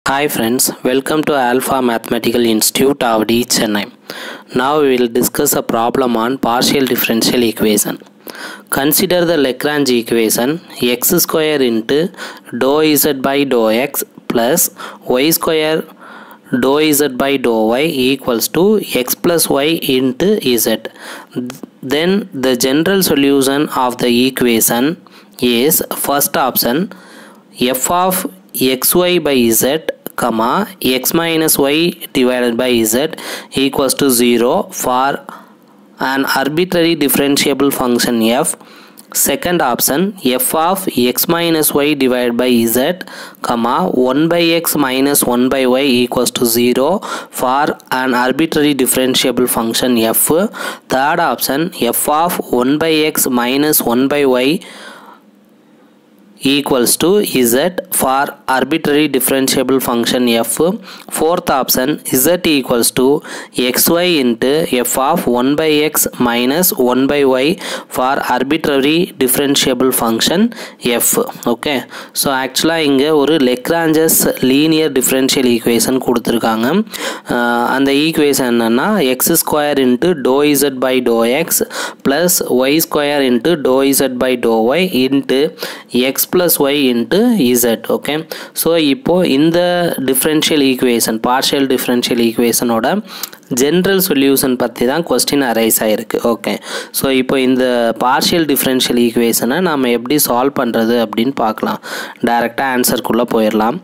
Hi friends, welcome to Alpha Mathematical Institute of D Chennai. Now we will discuss a problem on partial differential equation. Consider the Lagrange equation x square into dou z by dou x plus y square dou z by dou y equals to x plus y into z. Then the general solution of the equation is first option f of xy by z comma x minus y divided by z equals to 0 for an arbitrary differentiable function f second option f of x minus y divided by z comma 1 by x minus 1 by y equals to 0 for an arbitrary differentiable function f third option f of 1 by x minus 1 by y equals to z for arbitrary differentiable function f fourth option z equals to xy into f of 1 by x minus 1 by y for arbitrary differentiable function f okay so ஆக்சுவலாக இங்கே ஒரு Lagrange's linear differential equation கொடுத்துருக்காங்க அஹ் அந்த equation என்னென்னா x square into to z by to x plus y square into to z by to y into x plus y into z okay so இப்போது இந்த differential equation partial differential ஈக்குவேஷனோட general solution பற்றி தான் question arise ஆகிருக்கு okay so இப்போ இந்த partial differential ஈக்குவேஷனை நம்ம எப்படி சால்வ் பண்ணுறது அப்படின்னு பார்க்கலாம் டைரெக்டாக ஆன்சருக்குள்ளே போயிடலாம்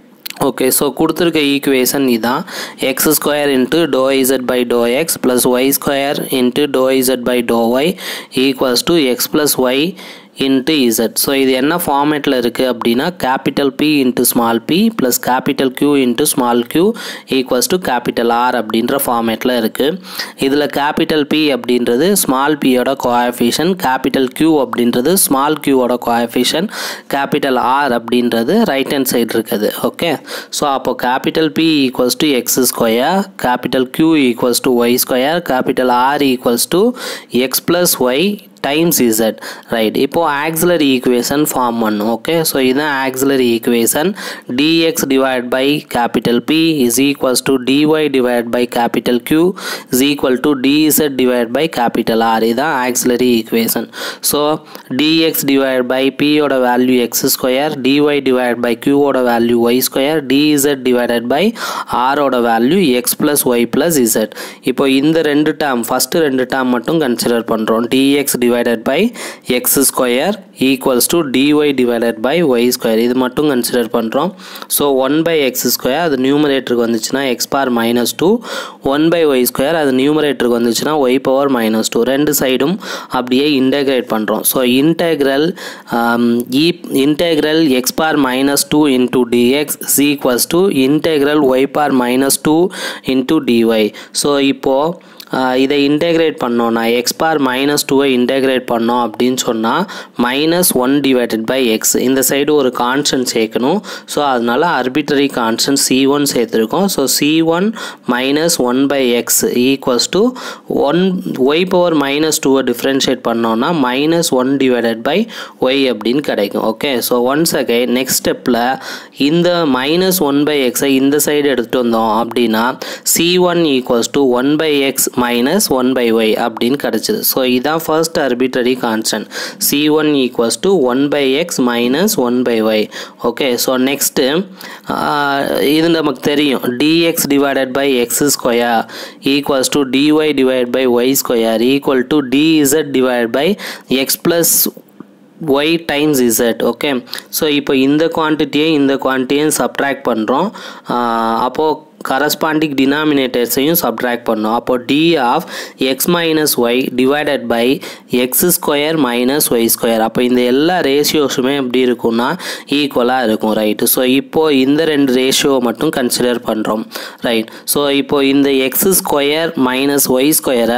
ஓகே ஸோ கொடுத்துருக்க ஈக்குவேஷன் இதான் x square into to z by to x plus y square into to z by to y equals to x plus y into z so இது என்ன ஃபார்மேட்டில் இருக்குது அப்படின்னா capital P into small P plus capital Q into small Q equals to capital R அப்படின்ற ஃபார்மேட்டில் இருக்குது இதில் capital P அப்படின்றது ஸ்மால் பியோட கோஆஃபிஷன் கேபிட்டல் கியூ அப்படின்றது ஸ்மால் கியூவோட கோஆஃபிஷன் கேபிட்டல் ஆர் அப்படின்றது ரைட் ஹேண்ட் சைடு இருக்குது ஓகே ஸோ அப்போ capital P equals to x square capital Q equals to y square capital R equals to x plus y times z right இப்போது auxiliary equation form பண்ணும் okay so இதுதான் auxiliary equation dx divide by capital P is equals to dy divide by capital Q is equal to dz divide by capital R இதுதான் auxiliary equation so dx divide by பியோட value x square dy divide by கியூவோட value y square dz divided by ஆரோட value x plus y plus z இப்போ இந்த ரெண்டு term first ரெண்டு term மட்டும் consider பண்ணுறோம் dx divided by x square equals to dy divided by y square இது மட்டும் கன்சிடர் பண்ணுறோம் so one by x square அது நியூமரேட்டருக்கு வந்துச்சுன்னா x power minus two one by y square அது நியூமரேட்டருக்கு வந்துச்சுன்னா ஒய் பவர் மைனஸ் டூ ரெண்டு சைடும் அப்படியே இன்டெகிரேட் பண்ணுறோம் so integral e integral x power minus two into dx is equals to integral y power minus two into dy so இப்போது இதை integrate பண்ணோன்னா எக்ஸ் பார் மைனஸ் டூவை இன்டெகிரேட் பண்ணோம் அப்படின்னு சொன்னால் minus one divided by x இந்த side ஒரு constant சேர்க்கணும் ஸோ அதனால ஆர்பிட்டரி கான்ஸ்டன்ட் சி ஒன் சேர்த்துருக்கோம் so C one minus one by x equals to one y power minus டூவை டிஃப்ரென்ஷியேட் பண்ணோன்னா minus one divided by y அப்படின்னு கிடைக்கும் okay so once again next ஸ்டெப்பில் இந்த மைனஸ் ஒன் பை எக்ஸை இந்த side எடுத்துகிட்டு வந்தோம் அப்படின்னா C one equals to one by x minus one by y அப்படின்னு கிடச்சிது ஸோ இதான் first arbitrary constant C one equals to one by x minus one by y okay so next இது நமக்கு தெரியும் dx divided by x square equals to dy divide by y square equal to dz divide by x plus y times z okay so இப்போ இந்த குவான்டிட்டியை இந்த குவான்டிட்டியும் subtract பண்ணுறோம் அப்போது corresponding டினாமினேட்டர்ஸையும் subtract பண்ணோம் அப்போ d of x minus y divided by x square minus y square அப்போ இந்த எல்லா ரேஷியோஸுமே எப்படி இருக்கும்னா ஈக்குவலாக இருக்கும் ரைட்டு ஸோ இப்போது இந்த ரெண்டு ரேஷியோவை மட்டும் கன்சிடர் பண்ணுறோம் ரைட் ஸோ இப்போ இந்த எக்ஸ் ஸ்கொயர் மைனஸ் ஒய் ஸ்கொயரை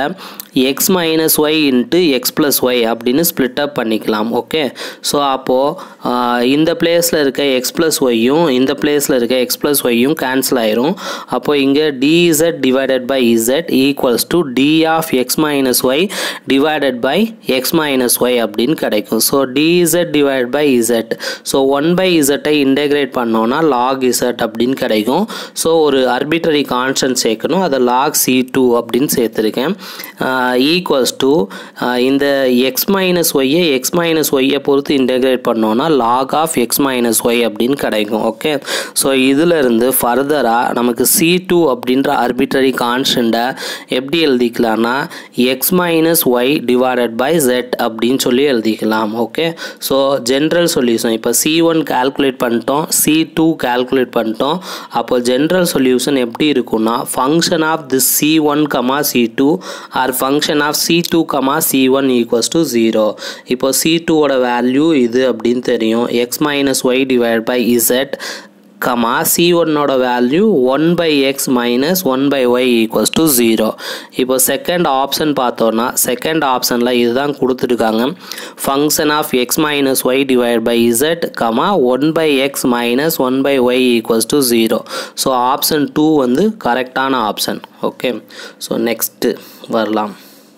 x minus y into x plus y அப்படின்னு ஸ்ப்ளிட் அப் பண்ணிக்கலாம் ஓகே ஸோ அப்போது இந்த பிளேஸில் இருக்க எக்ஸ் ப்ளஸ் ஒய்யும் இந்த பிளேஸில் இருக்க எக்ஸ் ப்ளஸ் ஒய்யும் கேன்சல் ஆயிரும் அப்போ இங்கே dz divided by z equals to d of x minus y divided by x minus y அப்படின்னு கிடைக்கும் so dz divide by z so one by இசட்டை இன்டெகிரேட் பண்ணோன்னா லாக் இசட் அப்படின்னு கிடைக்கும் ஸோ ஒரு அர்பிட்டரி கான்ஸ்டன்ட் சேர்க்கணும் அதை லாக் சி டூ அப்படின்னு சேர்த்துருக்கேன் ஈக்குவல்ஸ் டு இந்த எக்ஸ் மைனஸ் ஒய்யை எக்ஸ் மைனஸ் ஒய்யை பொறுத்து இன்டெகிரேட் பண்ணோன்னா log of x minus y அப்படின்னு கிடைக்கும் ஓகே ஸோ இதிலிருந்து ஃபர்தராக நமக்கு சி டூ அப்படின்ற அர்பிட்டரி கான்ஸ்டண்ட்டை எப்படி எழுதிக்கலாம்னா x minus y divided by z அப்படின்னு சொல்லி எழுதிக்கலாம் ஓகே ஸோ ஜென்ரல் சொல்யூஷன் இப்போ சி ஒன் கால்குலேட் பண்ணிட்டோம் சி டூ கால்குலேட் பண்ணிட்டோம் அப்போ ஜென்ரல் சொல்யூஷன் எப்படி இருக்கும்னா function of this c one comma c two or function of c two comma c one equals to zero இப்போ c டூவோட value இது அப்படின்னு தெரியும் x minus y divide by z comma c ஒன்னோட value one by x minus one by y equals to zero இப்போ second option பார்த்தோன்னா second ஆப்ஷனில் இதுதான் கொடுத்துருக்காங்க function of x minus y divide by z comma one by x minus one by y equals to zero so option two வந்து கரெக்டான option okay so next வரலாம்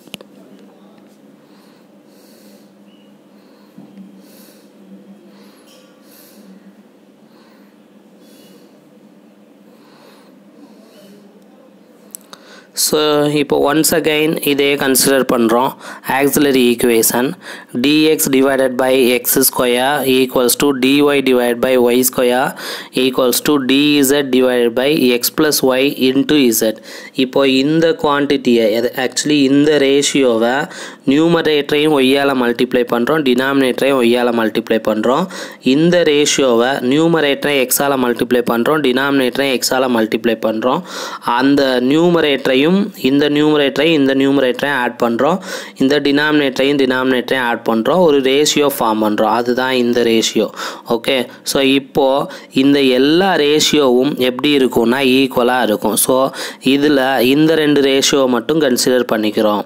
so இப்போ once again இதே consider பண்ணுறோம் auxiliary equation dx divided by x square equals to dy divide by y square equals to dz divided by x plus y into z இப்போ இந்த குவான்டிட்டியை actually இந்த ரேஷியோவை நியூமரேட்டரையும் ஒய்யால் multiply பண்ணுறோம் டினாமினேட்டரையும் ஒய்யால் multiply பண்ணுறோம் இந்த ரேஷியோவை நியூமரேட்டரை எக்ஸால் மல்டிப்ளை பண்ணுறோம் டினாமினேட்டரையும் எக்ஸால் மல்டிப்ளை பண்ணுறோம் அந்த நியூமரேட்டரையும் இந்த நியூமரேட்டரையும் இந்த நியூமரேட்டரையும் ஆட் பண்ணுறோம் இந்த டினாமினேட்டரையும் டினாமினேட்டரையும் ஆட் பண்ணுறோம் ஒரு ரேஷியோ ஃபார்ம் பண்ணுறோம் அதுதான் இந்த ரேஷியோ ஓகே ஸோ இப்போது இந்த எல்லா ரேஷியோவும் எப்படி இருக்கும்னா ஈக்குவலாக இருக்கும் ஸோ இதில் இந்த ரெண்டு ரேஷியோ மட்டும் கன்சிடர் பண்ணிக்கிறோம்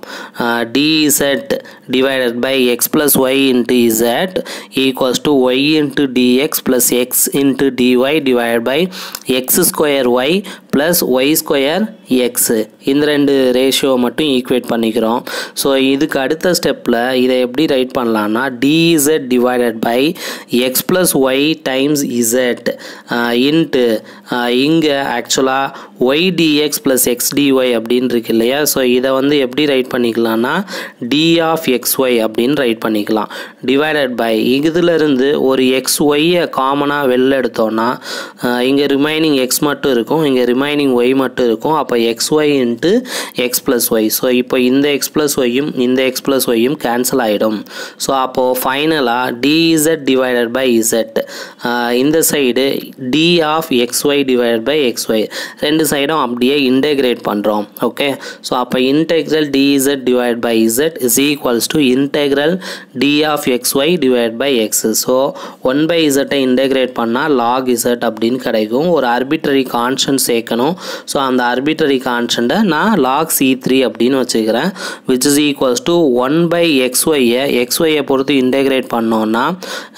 dz divided by x plus y into z equals to y into dx plus x into dy divide by x square y plus y square x இந்த ரெண்டு ரேஷியோ மட்டும் ஈக்குவேட் பண்ணிக்கிறோம் so இதுக்கு அடுத்த ஸ்டெப்பில் இதை எப்படி ரைட் பண்ணலான்னா dz divided by x plus y times z into இங்கே ஆக்சுவலாக y dx plus x dy அப்படின்னு இருக்கு இல்லையா ஸோ இதை வந்து எப்படி ரைட் பண்ணிக்கலாம்னா டி ஆஃப் எக்ஸ் ஒய் அப்படின்னு ரைட் பண்ணிக்கலாம் டிவைடட் பை இதிலிருந்து ஒரு எக்ஸ் ஒய்யை காமனாக வெளில எடுத்தோன்னா இங்கே ரிமைனிங் எக்ஸ் மட்டும் இருக்கும் இங்கே ரிமைனிங் ஒய் மட்டும் இருக்கும் அப்போ x y into x plus y so இப்போ இந்த எக்ஸ் ப்ளஸ் ஒய்யும் இந்த எக்ஸ் ப்ளஸ் ஒய்யும் கேன்சல் ஆகிடும் ஸோ அப்போது ஃபைனலாக டிஇசட் டிவைடட் பை இசட் இந்த side d of x y divided by x y ரெண்டு சைடும் அப்படியே இன்டெகிரேட் பண்ணுறோம் ஓகே ஸோ அப்போ integral dz divide by z is equals to integral d of x y divide by x so one by இசட்டை integrate பண்ணால் lock z அப்படின்னு கிடைக்கும் ஒரு அர்பிட்ரரி கான்ஸ்டன்ட் சேர்க்கணும் ஸோ அந்த அர்பிட்ரரி கான்ஸ்டண்ட்டை நான் லாக் சி த்ரீ அப்படின்னு வச்சுக்கிறேன் which is equals to one by x ஒய்யை எக்ஸ் ஒய்யை பொறுத்து இன்டெகிரேட் பண்ணோன்னா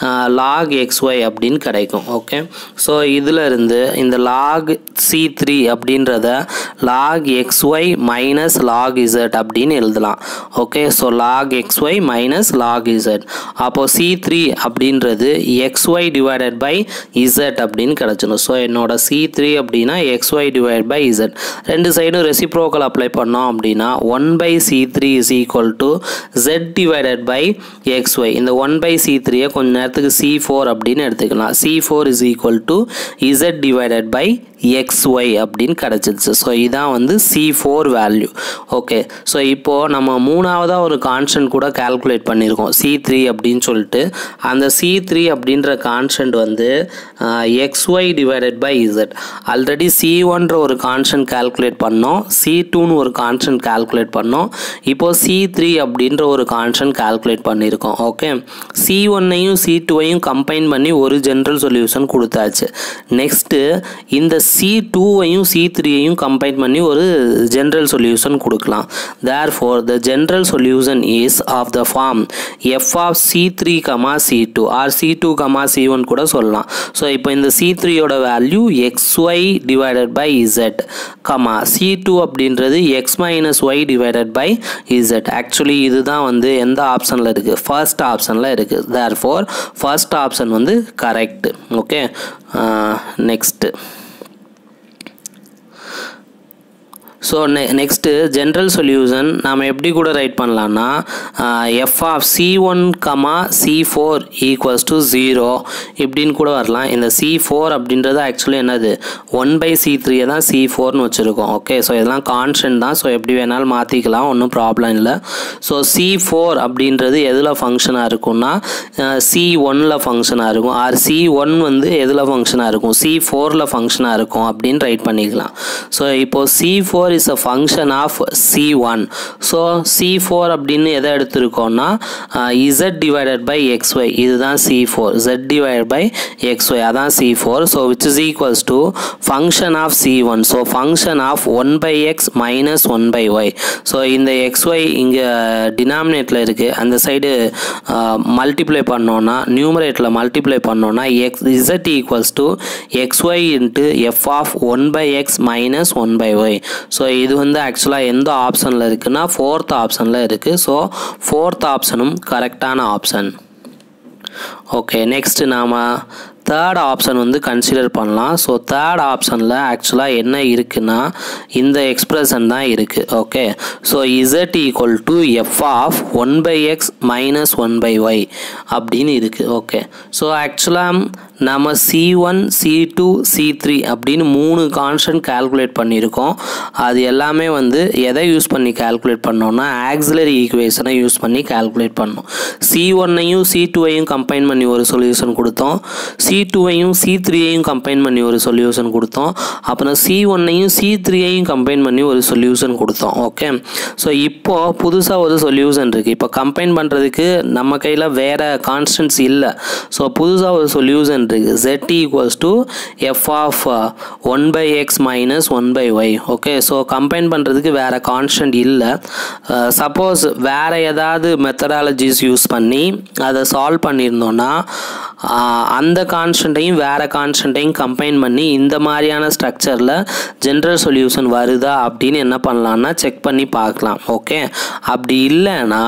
லாக் எக்ஸ் ஒய் அப்படின்னு கிடைக்கும் ஓகே ஸோ இதில் இருந்து இந்த லாக் சி த்ரீ அப்படின்றத log x y minus log z அப்படின்னு எழுதலாம் okay so log x y minus log z அப்போது சி த்ரீ அப்படின்றது x y divided by z அப்படின்னு கிடச்சிடும் ஸோ என்னோட சி த்ரீ அப்படின்னா x y divide by z ரெண்டு சைடும் ரெசிப்ரோக்கல் அப்ளை பண்ணோம் அப்படின்னா one by c three is equal to z divided by x y இந்த ஒன் பை சி த்ரீயை கொஞ்ச நேரத்துக்கு சி ஃபோர் அப்படின்னு எடுத்துக்கலாம் c four is equal to z divided by x y அப்படின்னு கிடச்சிருச்சு ஸோ இதான் வந்து c four value okay so இப்போது நம்ம மூணாவதாக ஒரு கான்ஸ்டன்ட் கூட கால்குலேட் பண்ணியிருக்கோம் சி த்ரீ அப்படின்னு சொல்லிட்டு அந்த சி த்ரீ அப்படின்ற கான்ஸ்டன்ட் வந்து x y divided by z already c ஒன்ற ஒரு கான்ஸ்டன்ட் கால்குலேட் பண்ணோம் சி டூன்னு ஒரு கான்ஸ்டன்ட் கால்குலேட் பண்ணோம் இப்போது சி த்ரீ அப்படின்ற ஒரு கான்ஸ்டன்ட் கால்குலேட் பண்ணியிருக்கோம் ஓகே சி ஒன்னையும் சி டூவையும் கம்பைன் பண்ணி ஒரு ஜென்ரல் சொல்யூஷன் கொடுத்தாச்சு நெக்ஸ்ட்டு இந்த சி டூவையும் சி த்ரீயையும் கம்பைன் பண்ணி ஒரு ஜென்ரல் சொல்யூஷன் கொடுக்கலாம் therefore the general solution is of the form f of c three comma c two or c two comma c one கூட சொல்லலாம் ஸோ இப்போ இந்த சி த்ரீயோட value x y divided by z comma c two அப்படின்றது X minus y divided by z actually இதுதான் வந்து எந்த ஆப்ஷனில் இருக்குது ஃபர்ஸ்ட் ஆப்ஷனில் இருக்குது தேர் ஃபோர் ஃபர்ஸ்ட் ஆப்ஷன் வந்து கரெக்ட் ஓகே நெக்ஸ்ட்டு ஸோ நெ நெக்ஸ்ட்டு ஜென்ரல் சொல்யூஷன் நாம் எப்படி கூட ரைட் பண்ணலான்னா f of c one comma c four equals to zero இப்படின்னு கூட வரலாம் இந்த சி ஃபோர் அப்படின்றது ஆக்சுவலி என்னது ஒன் பை சி த்ரீயை தான் சி ஃபோர்னு வச்சுருக்கோம் ஓகே ஸோ இதெல்லாம் கான்ஸ்டன்ட் தான் ஸோ எப்படி வேணாலும் மாற்றிக்கலாம் ஒன்றும் ப்ராப்ளம் இல்லை ஸோ சி ஃபோர் அப்படின்றது எதில் ஃபங்க்ஷனாக இருக்கும்னா சி ஒனில் ஃபங்க்ஷனாக இருக்கும் ஆர் சி ஒன் வந்து எதில் ஃபங்க்ஷனாக இருக்கும் சி ஃபோரில் ஃபங்க்ஷனாக இருக்கும் அப்படின்னு ரைட் பண்ணிக்கலாம் ஸோ இப்போது c four is a function of c one so c four அப்படின்னு எதை எடுத்திருக்கோம்னா z divided by x y இதுதான் c four z divide by x y அதான் c four so which is equals to function of c one so function of one by x minus one by y so இந்த x y இங்கே டினாமினேட்டில் இருக்குது அந்த side multiply பண்ணோன்னா நியூமரேட்டில் multiply பண்ணோன்னா x z equals to x y into f of one by x minus one by y so இது வந்து ஆக்சுவலாக எந்த ஆப்ஷனில் இருக்குன்னா ஃபோர்த் ஆப்ஷனில் இருக்குது ஸோ ஃபோர்த் ஆப்ஷனும் கரெக்டான ஆப்ஷன் ஓகே நெக்ஸ்ட் நாம் தேர்ட் ஆப்ஷன் வந்து கன்சிடர் பண்ணலாம் ஸோ தேர்ட் ஆப்ஷனில் ஆக்சுவலாக என்ன இருக்குன்னா இந்த எக்ஸ்பிரஷன் தான் இருக்குது okay so z equal to f of one by x minus one by y அப்படின்னு இருக்குது ஓகே ஸோ ஆக்சுவலாக நம்ம c one c two c three அப்படின்னு மூணு கான்ஸ்டன்ட் கால்குலேட் பண்ணியிருக்கோம் அது எல்லாமே வந்து எதை யூஸ் பண்ணி கால்குலேட் பண்ணோம்னா ஆக்சிலரி ஈக்குவேஷனை யூஸ் பண்ணி கால்குலேட் பண்ணோம் சி ஒன்னையும் சி டூவையும் கம்பைன் பண்ணி ஒரு சொல்யூஷன் கொடுத்தோம் சி டூவையும் சி த்ரீயையும் கம்பைன் பண்ணி ஒரு சொல்யூஷன் கொடுத்தோம் அப்புறம் சி ஒன்னையும் சி த்ரீயையும் கம்பைன் பண்ணி ஒரு சொல்யூஷன் கொடுத்தோம் ஓகே ஸோ இப்போது புதுசாக ஒரு சொல்யூஷன் இருக்குது இப்போ கம்பைன் பண்ணுறதுக்கு நம்ம கையில் வேறு கான்ஸ்டன்ட்ஸ் இல்லை ஸோ புதுசாக ஒரு சொல்யூஷன் இருக்குது z equals to f of one by x minus one by y okay so combine பண்ணுறதுக்கு வேறு கான்ஸ்டன்ட் இல்லை சப்போஸ் வேறு ஏதாவது மெத்தடாலஜிஸ் யூஸ் பண்ணி அதை சால்வ் பண்ணியிருந்தோன்னா அந்த கான்ஸ்டன்ட்டையும் வேறு கான்ஸ்டன்ட்டையும் கம்பைன் பண்ணி இந்த மாதிரியான ஸ்ட்ரக்சரில் ஜென்ரல் சொல்யூஷன் வருதா அப்படின்னு என்ன பண்ணலான்னா செக் பண்ணி பார்க்கலாம் ஓகே அப்படி இல்லைன்னா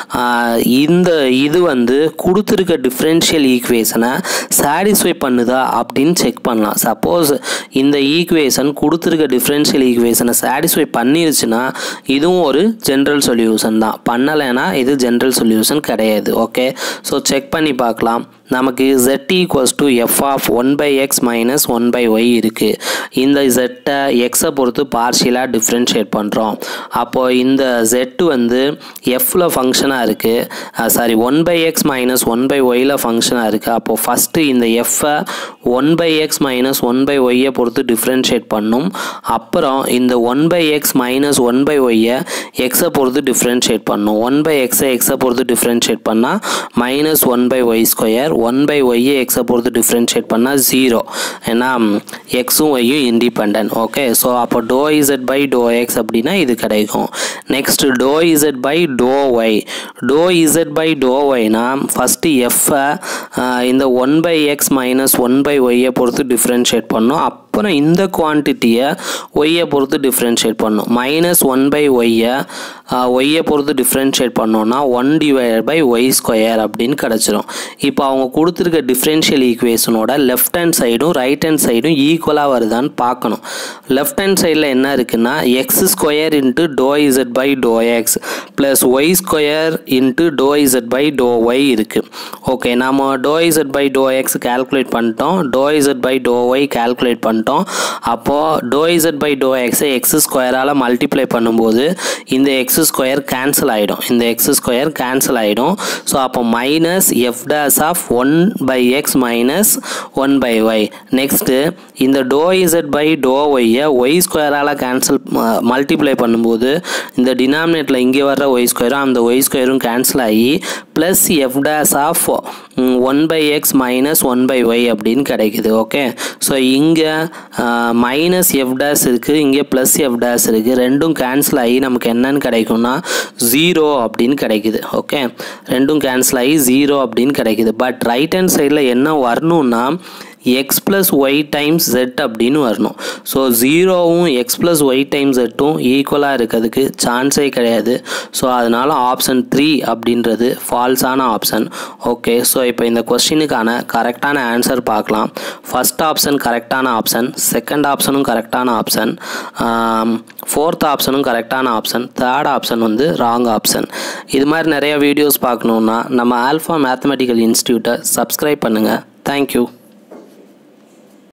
இந்த இது வந்து கொடுத்துருக்க டிஃப்ரென்ஷியல் ஈக்குவேஷனை சாட்டிஸ்ஃபை பண்ணுதா அப்படின்னு செக் பண்ணலாம் சப்போஸ் இந்த ஈக்குவேஷன் கொடுத்துருக்க டிஃப்ரென்ஷியல் ஈக்குவேஷனை சாட்டிஸ்ஃபை பண்ணிருச்சுன்னா இதுவும் ஒரு ஜென்ரல் சொல்யூஷன் தான் பண்ணலைன்னா இது ஜென்ரல் சொல்யூஷன் கிடையாது ஓகே ஸோ செக் பண்ணி பார்க்கலாம் நமக்கு z equals to f of one by x minus one by y இருக்குது இந்த ஜெட்டை எக்ஸை பொறுத்து பார்ஷியலாக டிஃப்ரென்ஷியேட் பண்ணுறோம் அப்போது இந்த ஜெட்டு வந்து எஃப்பில் ஃபங்க்ஷனாக இருக்குது sorry one by x minus one by ஒயில் ஃபங்க்ஷனாக இருக்குது அப்போது ஃபஸ்ட்டு இந்த எஃப்பை one by x minus one by ஒய்யை பொறுத்து டிஃப்ரென்ஷியேட் பண்ணும் அப்புறம் இந்த one by x minus one by ஒய்யை எக்ஸை பொறுத்து டிஃப்ரென்ஷியேட் பண்ணும் ஒன் பை எக்ஸை எக்ஸை பொறுத்து டிஃப்ரென்ஷியேட் பண்ணால் minus one by y square one by ஒய்யை எக்ஸை பொறுத்து டிஃப்ரென்ஷியேட் பண்ணால் ஜீரோ ஏன்னா எக்ஸும் ஒய்யும் இண்டிபெண்ட் ஓகே ஸோ அப்போ டோ இசட் பை டோ எக்ஸ் அப்படின்னா இது கிடைக்கும் நெக்ஸ்ட் டோ இசட் பை டோ ஒய் டோ இசட் பை டோ ஒய்னா ஃபஸ்ட்டு எஃப்பை இந்த one by x minus one by ஒய்யை பொறுத்து டிஃப்ரென்ஷியேட் பண்ணும் அப்புறம் இந்த குவான்டிட்டியை ஒய்யை பொறுத்து டிஃப்ரென்ஷியேட் பண்ணும் மைனஸ் ஒன் பை ஒய்யை ஒய்யை பொறுத்து டிஃப்ரென்ஷியேட் பண்ணோன்னா one divide by y square அப்படின்னு கிடச்சிரும் இப்போ அவங்க கொடுத்துருக்க டிஃப்ரென்ஷியல் ஈக்குவேஷனோட லெஃப்ட் ஹேண்ட் சைடும் ரைட் ஹேண்ட் சைடும் ஈக்குவலாக வருதான்னு பார்க்கணும் லெஃப்ட் ஹேண்ட் சைடில் என்ன இருக்குன்னா x square into to z by to x plus y square into to z by to y இருக்குது ஓகே நம்ம டோ z by to x calculate பண்ணிட்டோம் டோ z by to y calculate பண்ணிட்டோம் அப்போது டோ இசட் பை டோ எக்ஸை எக்ஸ் ஸ்கொயரால் மல்டிப்ளை பண்ணும்போது இந்த எக்ஸ் ஸ்கொயர் கேன்சல் ஆகிடும் இந்த எக்ஸ் ஸ்கொயர் கேன்சல் ஆகிடும் ஸோ அப்போ minus f dash of one by x minus one by y next இந்த டோ இசட் பை டோ ஒய்யை இங்கே ஒய் ஸ்கொயரால் கேன்சல் மல்டிப்ளை பண்ணும்போது இந்த டினாமினேட்டில் இங்கே வர்ற ஒய் ஸ்கொயரும் அந்த ஒய் ஸ்கொயரும் கேன்சல் ஆகி plus f dash of one by x minus one by y அப்படின்னு கிடைக்குது ஓகே ஸோ இங்கே மைனஸ் எஃப் டேஸ் இருக்குது இங்கே ப்ளஸ் எஃப் டேஸ் இருக்குது ரெண்டும் கேன்சல் ஆகி நமக்கு என்னன்னு கிடைக்கும்னா ஜீரோ அப்படின்னு கிடைக்குது ஓகே ரெண்டும் கேன்சல் ஆகி ஜீரோ அப்படின்னு கிடைக்குது பட் ரைட் ஹேண்ட் சைடில் என்ன வரணும்னா x plus y times z அப்படின்னு வரணும் ஸோ ஜீரோவும் எக்ஸ் ப்ளஸ் ஒய் டைம்ஸ் ஜெட்டும் ஈக்குவலாக இருக்கிறதுக்கு சான்ஸே கிடையாது ஸோ அதனால் ஆப்ஷன் த்ரீ அப்படின்றது ஃபால்ஸான ஆப்ஷன் ஓகே ஸோ இப்போ இந்த கொஸ்டினுக்கான கரெக்டான ஆன்சர் பார்க்கலாம் ஃபஸ்ட் ஆப்ஷன் கரெக்டான ஆப்ஷன் செகண்ட் ஆப்ஷனும் கரெக்டான ஆப்ஷன் ஃபோர்த் ஆப்ஷனும் கரெக்டான ஆப்ஷன் தேர்ட் ஆப்ஷன் வந்து ராங் ஆப்ஷன் இது மாதிரி நிறைய வீடியோஸ் பார்க்கணுன்னா நம்ம ஆல்ஃபா மேத்தமெட்டிக்கல் இன்ஸ்டியூட்டை சப்ஸ்கிரைப் பண்ணுங்கள் தேங்க்யூ